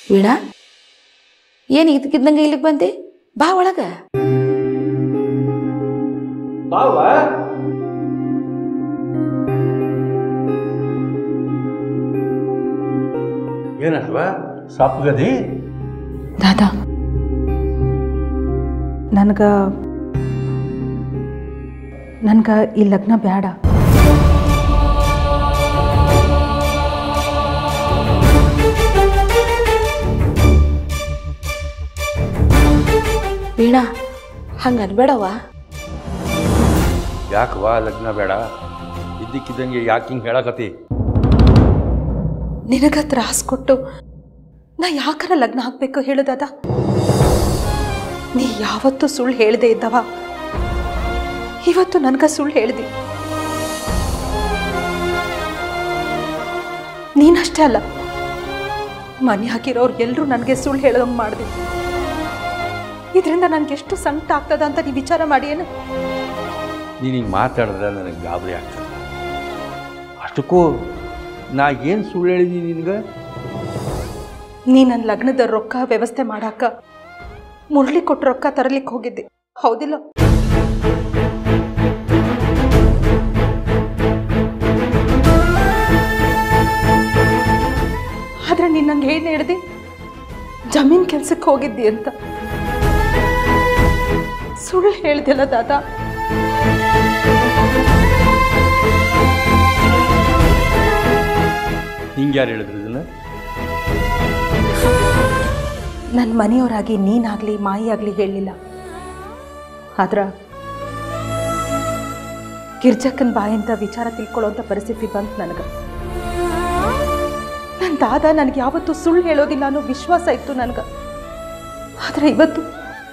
ವೀಣಾ ಏನು ಇದಕ್ಕಿದ್ದಂಗೆ ಇಲ್ಲಿಗೆ ಬಂದೆ ಬಾ ಒಳಗ ಬಾವ ಏನಲ್ವ ಸಪ್ಪಗದಿ ದಾದಾ ನನಗೆ ನನ್ಗೆ ಈ ಲಗ್ನ ಬೇಡ ವೀಣಾ ಹಂಗೆ ಅನ್ಬೇಡವ್ವ ಯಾಕವಾ ಲಗ್ನ ಬೇಡ ಇದ್ದಕ್ಕಿದ್ದಂಗೆ ಯಾಕೆ ಹಿಂಗೆ ಹೇಳಕತಿ ನಿನಗ ತ್ರಾಸ್ ಕೊಟ್ಟು ನಾ ಯಾಕರ ಲಗ್ನ ಹಾಕ್ಬೇಕು ಹೇಳು ದಾದಾ ನೀ ಯಾವತ್ತೂ ಸುಳ್ಳು ಹೇಳ್ದೆ ಇದ್ದವ ಇವತ್ತು ನನ್ಗ ಸುಳ್ಳು ಹೇಳ್ದಿ ನೀನಷ್ಟೇ ಅಲ್ಲ ಮನೆ ಹಾಕಿರೋರು ಎಲ್ಲರೂ ನನಗೆ ಸುಳ್ಳು ಹೇಳೋಂಗೆ ಮಾಡ್ದಿ ಇದರಿಂದ ನನಗೆ ಎಷ್ಟು ಸಂಕಟ ಆಗ್ತದ ಅಂತ ನೀ ವಿಚಾರ ಮಾಡಿ ಏನು ನೀನು ಹಿಂಗೆ ಮಾತಾಡಿದ್ರೆ ನನಗೆ ಗಾಬರಿ ಆಗ್ತದೆ ಅಷ್ಟಕ್ಕೂ ನಾ ಏನು ಸುಳ್ಳು ಹೇಳಿದ್ದೀನಿ ನಿನಗೆ ನೀ ನನ್ನ ಲಗ್ನದ ರೊಕ್ಕ ವ್ಯವಸ್ಥೆ ಮಾಡಾಕ ಮುರಳಿ ಕೊಟ್ಟು ರೊಕ್ಕ ತರಲಿಕ್ಕೆ ಹೋಗಿದ್ದೆ ಹೌದಿಲ್ಲ ಆದ್ರೆ ನೀನ್ ನಂಗೆ ಏನು ಹೇಳ್ದಿ ಜಮೀನ್ ಕೆಲ್ಸಕ್ಕೆ ಹೋಗಿದ್ದಿ ಅಂತ ಸುಳ್ಳು ಹೇಳ್ದಿಲ್ಲ ದಾದಾ ಹಿಂಗೆ ಯಾರು ಹೇಳಿದ್ರು ಇದನ್ನು ನನ್ನ ಮನೆಯವರಾಗಿ ನೀನಾಗ್ಲಿ ಮಾಯಿಯಾಗ್ಲಿ ಹೇಳಲಿಲ್ಲ ಆದ್ರ ಗಿರ್ಜಕ್ಕನ್ ಬಾಯಿಂದ ವಿಚಾರ ತಿಳ್ಕೊಳ್ಳೋಂಥ ಪರಿಸ್ಥಿತಿ ಬಂತು ನನಗೆ ನನ್ನ ದಾದ ನನಗೆ ಯಾವತ್ತೂ ಸುಳ್ಳು ಹೇಳೋದಿಲ್ಲ ಅನ್ನೋ ವಿಶ್ವಾಸ ಇತ್ತು ನನಗೆ ಆದ್ರೆ ಇವತ್ತು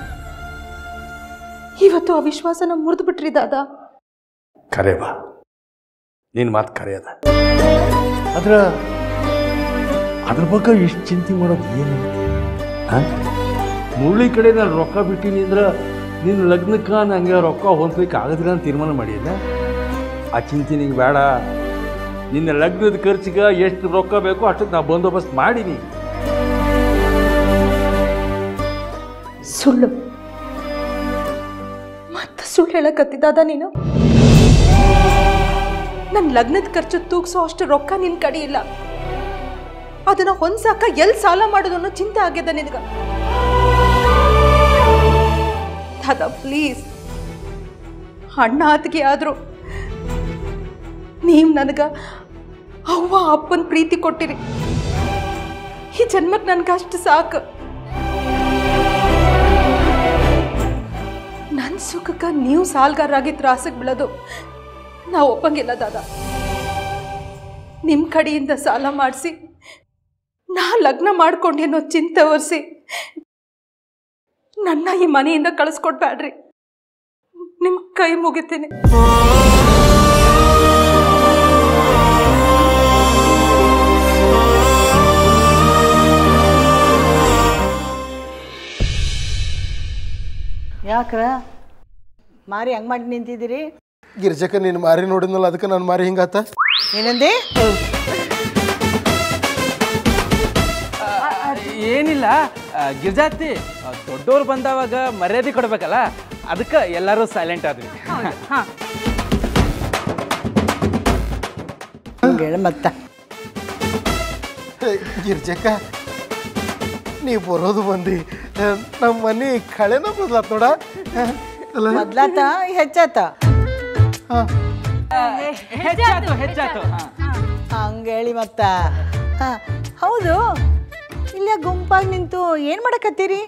ಇವತ್ತು ಆ ವಿಶ್ವಾಸನ ಮುರಿದು ಬಿಟ್ರಿ ದಾದಾ ಕರೆ ಬಾ ನಿನ್ನ ಮಾತು ಕರೆ ಅದ ಅದ್ರ ಅದ್ರ ಬಗ್ಗೆ ಇಷ್ಟು ಚಿಂತೆ ಮಾಡೋದು ಏನು ಮುರಳಿ ಕಡೆ ನಾನು ರೊಕ್ಕ ಬಿಟ್ಟಿನಿ ಅಂದ್ರೆ ನಿನ್ನ ಲಗ್ನಕ್ಕೆ ನಂಗೆ ರೊಕ್ಕ ಹೊಂದ್ಲಿಕ್ಕೆ ಆಗೋದಿಲ್ಲ ಅಂತ ತೀರ್ಮಾನ ಮಾಡಿದ್ದೆ ಆ ಚಿಂತೆ ನಿಂಗೆ ಬೇಡ ನಿನ್ನ ಲಗ್ನದ ಖರ್ಚಿಗೆ ಎಷ್ಟು ರೊಕ್ಕ ಬೇಕೋ ಅಷ್ಟಕ್ಕೆ ನಾ ಬಂದೋಬಸ್ತ್ ಮಾಡೀನಿ ಸುಳ್ಳು ಮತ್ತೆ ಸುಳ್ಳು ಹೇಳಕತ್ತಿದ್ದಾದ ನೀನು ನನ್ನ ಲಗ್ನದ ಖರ್ಚು ತೂಗ್ಸೋ ಅಷ್ಟು ರೊಕ್ಕ ನಿನ್ ಕಡೆ ಇಲ್ಲ ಅದನ್ನ ಹೊಂದ್ಸಾಕ ಎಲ್ ಸಾಲ ಮಾಡೋದು ಅನ್ನೋ ಚಿಂತೆ ಆಗ್ಯದ ನಿನಗ ದಾದಾ ಪ್ಲೀಸ್ ಅಣ್ಣ ಆತಿಗೆ ಆದ್ರು ನೀವು ನನಗ ಅವ್ವ ಅಪ್ಪನ ಪ್ರೀತಿ ಕೊಟ್ಟಿರಿ ಈ ಜನ್ಮಕ್ಕೆ ನನ್ಗೆ ಅಷ್ಟು ಸಾಕು ನನ್ನ ಸುಖಕ್ಕೆ ನೀವು ಸಾಲ್ಗಾರರಾಗಿ ತ್ರಾಸಕ್ಕೆ ಬೀಳೋದು ನಾ ಒಪ್ಪಂಗಿಲ್ಲ ದಾದಾ ನಿಮ್ಮ ಕಡೆಯಿಂದ ಸಾಲ ಮಾಡಿಸಿ ನಾ ಲಗ್ನ ಮಾಡ್ಕೊಂಡೆ ಅನ್ನೋ ಚಿಂತೆ ಒರೆಸಿ ನನ್ನ ಈ ಮನೆಯಿಂದ ಕಳಿಸ್ಕೊಡ್ಬೇಡ್ರಿ ನಿಮ್ಮ ಕೈ ಮುಗಿತೀನಿ ಯಾಕ್ರ ಮಾರಿ ಹಂಗ್ ಮಾಡಿ ನಿಂತಿದ್ದೀರಿ ಗಿರ್ಜಕ್ಕ ನೀನು ಮಾರಿ ನೋಡಿದ್ನಲ್ಲ ಅದಕ್ಕೆ ನಾನು ಮಾರಿ ಹಿಂಗಾತ ಏನಂದಿ ಏನಿಲ್ಲ ಆ, ಗಿರ್ಜಾತಿ ಆ, ದೊಡ್ಡೋರು ಬಂದವಾಗ ಮರ್ಯಾದೆ ಕೊಡ್ಬೇಕಲ್ಲ ಅದಕ್ಕೆ ಎಲ್ಲರೂ ಸೈಲೆಂಟ್ ಆದ್ವಿ ಹಂಗೆ ಹೇಳ ಮತ್ತ ಹೇ, ಗಿರ್ಜಕ್ಕ ನೀ ಬರೋದು ಬಂದಿ ನಮ್ಮ ಮನೆ ಕಳೆನ ಬದಲಾತ್ ನೋಡ ಅಲ್ಲ ಮೊದ್ಲಾತ ಹೆಚ್ಚಾತ ಹೆಚ್ಚಾತು ಹೆಚ್ಚಾತು ಹಾ. ಹಂಗೆ ಹೇಳಿ ಮತ್ತ ಹಾ, ಹೌದು ಇಲ್ಲೇ ಗುಂಪಾಗಿ ನಿಂತು ಏನ್ ಮಾಡಕತ್ತೀರಿ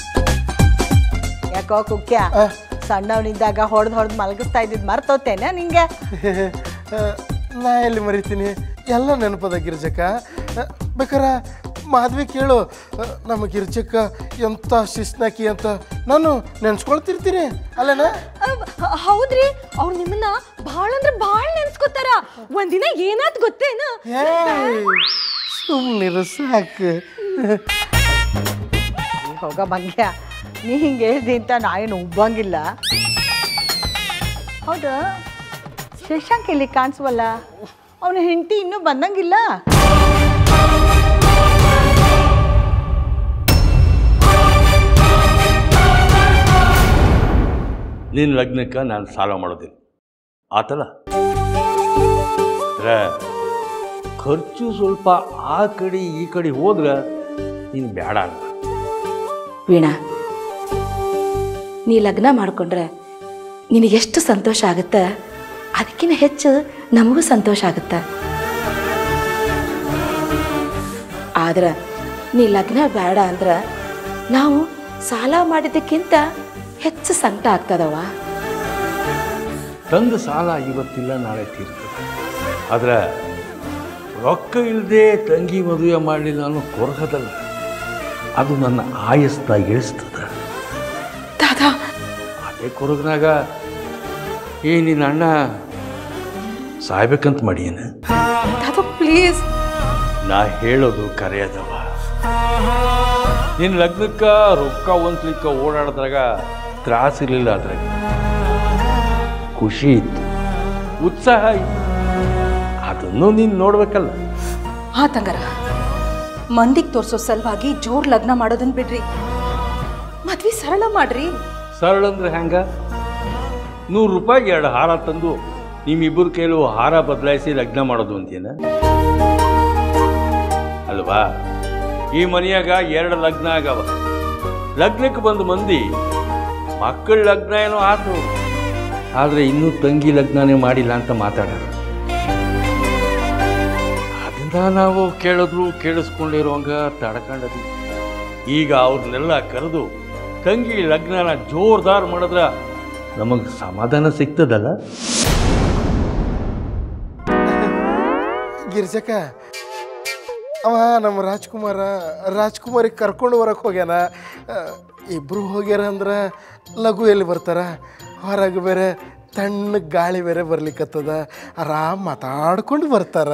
ಯಾಕೋ ಕುಕ್ಯ ಸಣ್ಣವನಿದ್ದಾಗ ಹೊಡೆದು ಹೊಡೆದು ಮಲಗಿಸ್ತಾ ಇದ್ದಿದ್ದು ಮರ್ತೋತೇನ ನಿಂಗೆ ನಾ ಎಲ್ಲಿ ಮರಿತೀನಿ ಎಲ್ಲ ನೆನಪದ ಗಿರ್ಜಕ್ಕ ಆ, ಬೇಕಾರ ಮಾದ್ವಿ ಕೇಳು ಆ, ನಮ್ಮ ಗಿರ್ಜಕ್ಕ ಎಂಥ ಶಿಸ್ನಾಕಿ ಅಂತ ನಾನು ನೆನ್ಸ್ಕೊಳ್ತಿರ್ತೀನಿ ಅಲ್ಲೇನ ಹೌದ್ರಿ ಅವ್ರು ನಿಮ್ಮನ್ನ ಭಾಳ ಅಂದ್ರೆ ಭಾಳ ನೆನ್ಸ್ಕೊತಾರ ಒಂದಿನ ಏನಾತ್ ಗೊತ್ತೇನ ಸುಮ್ಮನಿರು ಸಾಕು ಈ ಹೋಗ ಮಂಗ್ಯ ನೀ ಹಿಂಗೆ ಹೇಳ್ದಿ ಅಂತ ನಾ ಏನು ಉಬ್ಬಂಗಿಲ್ಲ ಹೌದು ಶಶಾಂಕ್ ಇಲ್ಲಿ ಕಾಣಿಸ್ವಲ್ಲ ಅವನ ಹೆಂಡತಿ ಇನ್ನೂ ಬಂದಂಗಿಲ್ಲ ನಿನ್ನ ಲಗ್ನಕ್ಕೆ ನಾನು ಸಾಲ ಮಾಡೋದಿಲ್ಲ ಆತಲ್ಲ ಅಂದ್ರೆ ಖರ್ಚು ಸ್ವಲ್ಪ ಆ ಕಡೆ ಈ ಕಡೆ ಹೋದ್ರೆ ನೀನು ಬೇಡ ಅಂತ ವೀಣಾ ನೀ ಲಗ್ನ ಮಾಡಿಕೊಂಡ್ರೆ ನಿನಗೆಷ್ಟು ಸಂತೋಷ ಆಗುತ್ತೆ ಅದಕ್ಕಿಂತ ಹೆಚ್ಚು ನಮಗೂ ಸಂತೋಷ ಆಗುತ್ತೆ ಆದ್ರೆ ನೀ ಲಗ್ನ ಬೇಡ ಅಂದ್ರೆ ನಾವು ಸಾಲ ಮಾಡಿದ್ದಕ್ಕಿಂತ ಹೆಚ್ಚು ಸಂಕಟ ಆಗ್ತದವ ತಂದ ಸಾಲ ಇವತ್ತಿಲ್ಲ ನಾಳೆ ತೀರ್ತದೆ ಆದ್ರೆ ರೊಕ್ಕ ಇಲ್ಲದೆ ತಂಗಿ ಮದುವೆ ಮಾಡಲಿಲ್ಲ ಅನ್ನೋ ಕೊರಗದಲ್ಲ ಅದು ನನ್ನ ಆಯಸ್ತ ಇಳಿಸ್ತದೆ ದಾದಾ ಅದೇ ಕೊರಗನಾಗ ಏ ನಿನ್ನ ಅಣ್ಣ ಸಾಯ್ಬೇಕಂತ ಮಾಡಿಯೇನ ದಾದಾ ಪ್ಲೀಸ್ ನಾ ಹೇಳೋದು ಕರೆಯದವ ನಿನ್ನ ಲಗ್ನಕ್ಕ ರೊಕ್ಕ ಹೊಂದ್ಲಿಕ್ಕ ಓಡಾಡಿದ್ರಾಗ ತ್ರಾಸಿರ್ಲಿಲ್ಲ ಅದ್ರಾಗ ಖುಷಿ ಇತ್ತು ಉತ್ಸಾಹ ಇತ್ತು ಅದನ್ನು ನೀನು ನೋಡ್ಬೇಕಲ್ಲ ಹಾ ತಂಗರ ಮಂದಿಗೆ ತೋರ್ಸೋ ಸಲುವಾಗಿ ಜೋರ್ ಲಗ್ನ ಮಾಡೋದನ್ನ ಬಿಡ್ರಿ ಮದ್ವೆ ಸರಳ ಮಾಡ್ರಿ ಸರಳ ಅಂದ್ರೆ ಹೆಂಗ ನೂರು ರೂಪಾಯಿಗೆ ಎರಡು ಹಾರ ತಂದು ನಿಮ್ಮಿಬ್ಬರು ಕೈಲೂ ಹಾರ ಬದಲಾಯಿಸಿ ಲಗ್ನ ಮಾಡೋದು ಅಂತೇನ ಅಲ್ವಾ ಈ ಮನೆಯಾಗ ಎರಡು ಲಗ್ನ ಆಗವ ಲಗ್ನಕ್ಕೆ ಬಂದ ಮಂದಿ ಮಕ್ಕಳ ಲಗ್ನ ಏನೋ ಆತು ಆದ್ರೆ ಇನ್ನೂ ತಂಗಿ ಲಗ್ನನೇ ಮಾಡಿಲ್ಲ ಅಂತ ಮಾತಾಡೋರು ಅದನ್ನ ನಾವು ಕೇಳಿದ್ರು ಕೇಳಿಸ್ಕೊಂಡಿರೋಂಗ ತಡ್ಕೊಂಡದಿ ಈಗ ಅವ್ರನ್ನೆಲ್ಲ ಕರೆದು ತಂಗಿ ಲಗ್ನನ ಜೋರ್ದಾರ್ ಮಾಡಿದ್ರ ನಮಗೆ ಸಮಾಧಾನ ಸಿಗ್ತದಲ್ಲ ಗಿರ್ಜಕ್ಕ ಅವ ನಮ್ಮ ರಾಜ್ಕುಮಾರ ರಾಜ್ಕುಮಾರಿಗೆ ಕರ್ಕೊಂಡು ಬರಕ್ಕೆ ಹೋಗ್ಯಾನ ಆ, ಇಬ್ರು ಹೋಗ್ಯಾರ ಅಂದ್ರೆ ಲಘು ಎಲ್ಲಿ ಬರ್ತಾರ ಹೊರಗೆ ಬೇರೆ ತಣ್ಣಗೆ ಗಾಳಿ ಬೇರೆ ಬರ್ಲಿಕ್ಕತ್ತದ ಆರಾಮ್ ಮಾತಾಡ್ಕೊಂಡು ಬರ್ತಾರ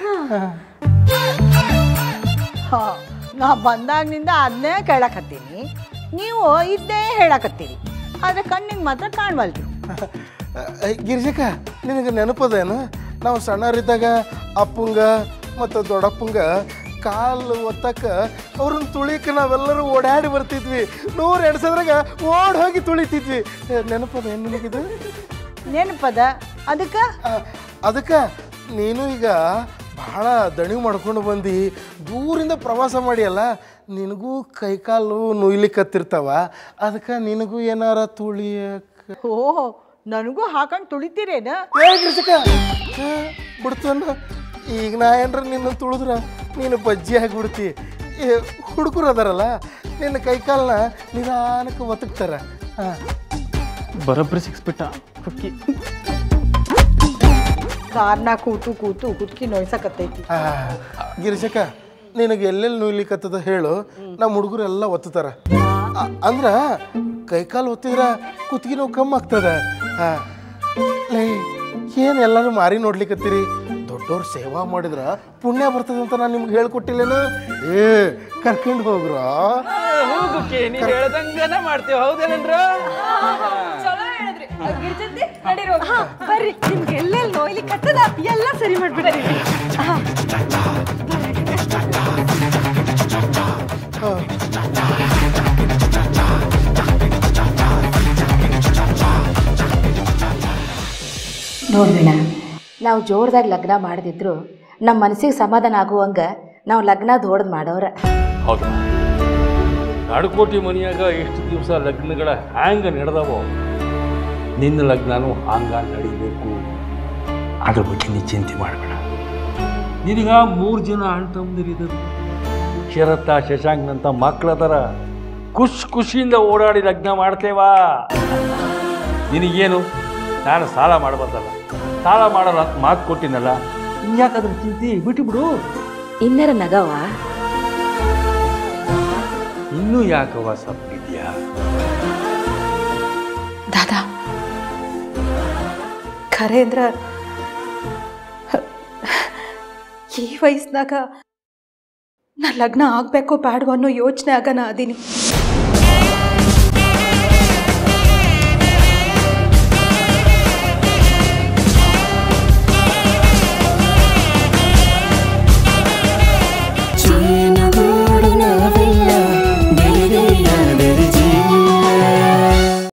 ಹಾಂ ನಾ ಬಂದಾಗಿನಿಂದ ಅದನ್ನೇ ಕೇಳಕತ್ತೀನಿ ನೀವು ಇದ್ದೇ ಹೇಳಕತ್ತೀರಿ ಆದರೆ ಕಣ್ಣಿಗೆ ಮಾತ್ರ ಕಾಣವಲ್ರಿ ಗಿರ್ಜಕ್ಕ ನಿನಗೆ ನೆನಪದೇನು ನಾವು ಸಣ್ಣರಿದ್ದಾಗ ಅಪ್ಪಂಗ ಮತ್ತು ದೊಡ್ಡಪ್ಪಂಗ ಕಾಲು ಒತ್ತಕ್ಕ ಅವ್ರನ್ನ ತುಳಿಕ ನಾವೆಲ್ಲರೂ ಓಡಾಡಿ ಬರ್ತಿದ್ವಿ ನೂರು ಎಡ್ಸೋದ್ರಾಗ ಓಡ್ ಹೋಗಿ ತುಳಿತಿದ್ವಿ ನೆನಪದ ಏನು ನಿನಗಿದು ನೆನಪದ ಅದಕ್ಕೆ ಅದಕ್ಕೆ ನೀನು ಈಗ ಭಾಳ ದಣಿವು ಮಾಡ್ಕೊಂಡು ಬಂದು ದೂರಿಂದ ಪ್ರವಾಸ ಮಾಡಿಯಲ್ಲ ನಿನಗೂ ಕೈಕಾಲು ನುಯ್ಲಿಕ್ಕತ್ತಿರ್ತಾವ ಅದಕ್ಕೆ ನಿನಗೂ ಏನಾರ ತುಳಿಯಕ್ಕೆ ಓ ನನಗೂ ಹಾಕೊಂಡು ತುಳಿತೀರೇನ ಏ ಗಿರ್ಜಕ್ಕ ಬಿಡ್ತಾನ ಈಗ ನಾ ಏನ್ರ ನಿನ್ನ ತುಳಿದ್ರ ನೀನು ಬಜ್ಜಿ ಆಗಿಬಿಡ್ತಿ ಹುಡುಗರು ಅದಾರಲ್ಲ ನಿನ್ನ ಕೈಕಾಲನ್ನ ನಿಧಾನಕ್ಕೆ ಒತ್ತಕ್ತಾರ ಹಾಂ ಬರೋಬ್ಬರಿ ಸಿಕ್ಸ್ಬಿಟ್ಟ ಕುಕ್ಕಿ ಕಾರ್ನ ಕೂತು ಕೂತು ಹುಡುಕಿ ನೋಯ್ಸಕತ್ತೈತಿ ಗಿರಿಜಕ್ಕ ನಿನಗೆ ಎಲ್ಲೆಲ್ಲಿ ನುಯ್ಲಿಕ್ಕತ್ತದ ಹೇಳು ನಮ್ಮ ಹುಡುಗರು ಎಲ್ಲ ಒತ್ತುತ್ತಾರ ಅ- ಅಂದ್ರ ಕೈಕಾಲು ಒತ್ತಿದ್ರ ಕುತ್ತಿಗೆ ನೋವು ಕಮ್ಮಿ ಆಗ್ತದ ಹಾ. ಲೇ ಏನು ಎಲ್ಲರೂ ಮಾರಿ ನೋಡ್ಲಿಕ್ಕತ್ತೀರಿ ದೊಡ್ಡವ್ರು ಸೇವಾ ಮಾಡಿದ್ರ ಪುಣ್ಯ ಬರ್ತದ ಅಂತ ನಾನು ನಿಮ್ಗೆ ಹೇಳ್ಕೊಟ್ಟಿಲ್ಲೇನು ಏ ಕರ್ಕೊಂಡು ಹೋಗ್ರ ಹೋಗುಕ್ಕೆ ನೀವ್ ಹೇಳ್ದಂಗನ ಮಾಡ್ತೀವಿ ಹೌದೇನೇನ್ರ ಬರ್ರಿ ನಿಮ್ಗೆ ಎಲ್ಲೆಲ್ಲಿ ನೋಯ್ಲಿ ಕಟ್ಟದ ಎಲ್ಲ ಸರಿ ಮಾಡ್ಬಿಡ್ರಿ ನೋಡ್ವಿಣ ನಾವು ಜೋರ್ದಾಗ ಲಗ್ನ ಮಾಡದಿದ್ರು ನಮ್ಮ ಮನಸ್ಸಿಗೆ ಸಮಾಧಾನ ಆಗುವಂಗ ನಾವು ಲಗ್ನ ದೊಡ್ದು ಮಾಡೋರ ಹೌದು ನಾಡಕೋಟಿ ಮನೆಯಾಗ ಎಷ್ಟು ದಿವಸ ಲಗ್ನಗಳ ಹ್ಯಾಂಗ ನಡೆದವೋ ನಿನ್ನ ಲಗ್ನನೂ ಹಾಂಗ ನಡಿಬೇಕು ಅದ್ರ ಬಗ್ಗೆ ನೀ ಚಿಂತೆ ಮಾಡಬೇಡ ನಿನಗ ಮೂರು ಜನ ಅಣ್ಣ ತಮ್ಮದಿರಿದ್ರು ಶರತ್ತ ಶಶಾಂಕ್ನಂತ ಮಕ್ಕಳದರ ಖುಷ್ ಖುಷಿಯಿಂದ ಓಡಾಡಿ ಲಗ್ನ ಮಾಡ್ತೇವಾ ನಿನಗೇನು ನಾನು ಸಾಲ ಮಾಡಬಾರ್ದಲ್ಲ ಸಾಲ ಮಾಡಲ್ಲ ಅಂತ ಮಾತು ಕೊಟ್ಟಿನಲ್ಲ ಇನ್ಯಾಕಾದ್ರ ಚಿಂತೆ ಬಿಟ್ಟು ಬಿಡು ಇನ್ನರ ನಗವ ಇನ್ನೂ ಯಾಕವ ಸಪ್ಪಿದ್ಯಾ ದಾದಾ ಖರೆ ಅಂದ್ರ ಈ ವಯಸ್ಸಿನಾಗ ನಾ ಲಗ್ನ ಆಗ್ಬೇಕೋ ಬೇಡವೋ ಅನ್ನೋ ಯೋಚನೆ ಆಗ ನಾ ಅದೀನಿ